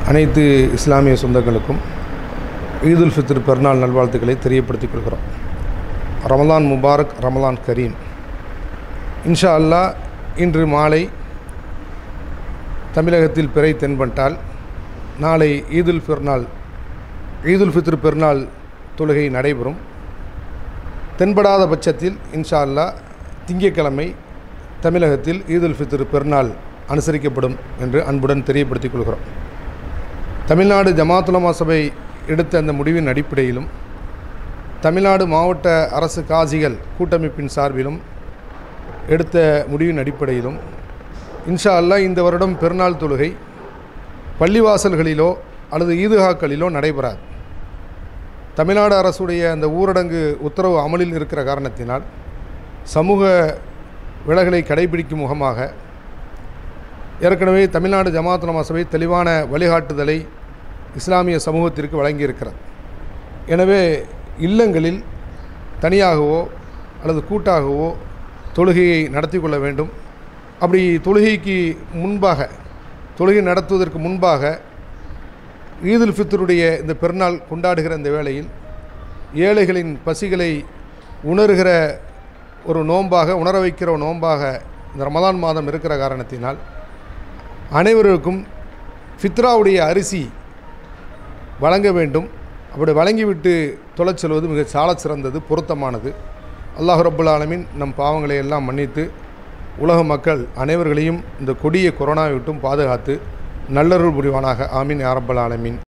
அனைத்து இஸ்லாமிய சொந்தங்களுக்கும் ஈதுல் ஃபித்ர் பெருநாள் நல்வாழ்த்துக்களை தெரியப்படுத்திக் கொள்கிறோம் ரமலான் முபாரக் ரமலான் கரீம் இன்ஷா அல்லாஹ் இன்று மாலை தமிழகத்தில் பிறை தென்பட்டால் நாளை ஈதுல் பெருநாள் ஈதுல் ஃபித்ர் பெருநாள் தொழுகை நடைபெறும் தென்படாத பட்சத்தில் இன்ஷா அல்லாஹ் திங்கட்கிழமை தமிழகத்தில் ஈதுல் ஃபித்ர் பெருநாள் அனுசரிக்கப்படும் என்று அன்புடன் தெரியப்படுத்திக் கொள்கிறோம் தமிழ்நாடு ஜமாத்துலமா சபை எடுத்த அந்த முடிவின் அடிப்படையிலும் தமிழ்நாடு மாவட்ட அரசு காசிகள் கூட்டமைப்பின் சார்பிலும் எடுத்த முடிவின் அடிப்படையிலும் இன்ஷா அல்லாஹ் இந்த வருடம் பெருநாள் தொழுகை பள்ளிவாசல்களிலோ அல்லது ஈதுகாக்களிலோ நடைபெறாது தமிழ்நாடு அரசுடைய அந்த ஊரடங்கு உத்தரவு அமலில் இருக்கிற காரணத்தினால் சமூக விலகலை கடைபிடிக்கும் முகமாக ஏற்கனவே தமிழ்நாடு ஜமாத் உலமா சபை தெளிவான வழிகாட்டுதலை இஸ்லாமிய சமூகத்திற்கு வழங்கியிருக்கிறது எனவே இல்லங்களில் தனியாகவோ அல்லது கூட்டாகவோ தொழுகையை நடத்தி கொள்ள வேண்டும் அப்படி தொழுகைக்கு முன்பாக தொழுகை நடத்துவதற்கு முன்பாக ஈதுல் ஃபித்ருடைய இந்த பெருநாள் கொண்டாடுகிற இந்த வேளையில் ஏழைகளின் பசிகளை உணர்கிற ஒரு நோன்பாக உணர வைக்கிற ஒரு நோன்பாக இந்த ரமலான் மாதம் இருக்கிற காரணத்தினால் அனைவருக்கும் ஃபித்ராவுடைய அரிசி வழங்க வேண்டும் அப்படி வழங்கிவிட்டு தொலைச் செல்வது மிக சால சிறந்தது பொருத்தமானது அல்லாஹ் ரப்புல் ஆலமீன் நம் பாவங்களை எல்லாம் மன்னித்து உலக மக்கள் அனைவர்களையும் இந்த கொடிய கொரோனாவை விட்டும் பாதுகாத்து நல்லருள் புரிவானாக ஆமீன் யாரப்பல் ஆலமீன்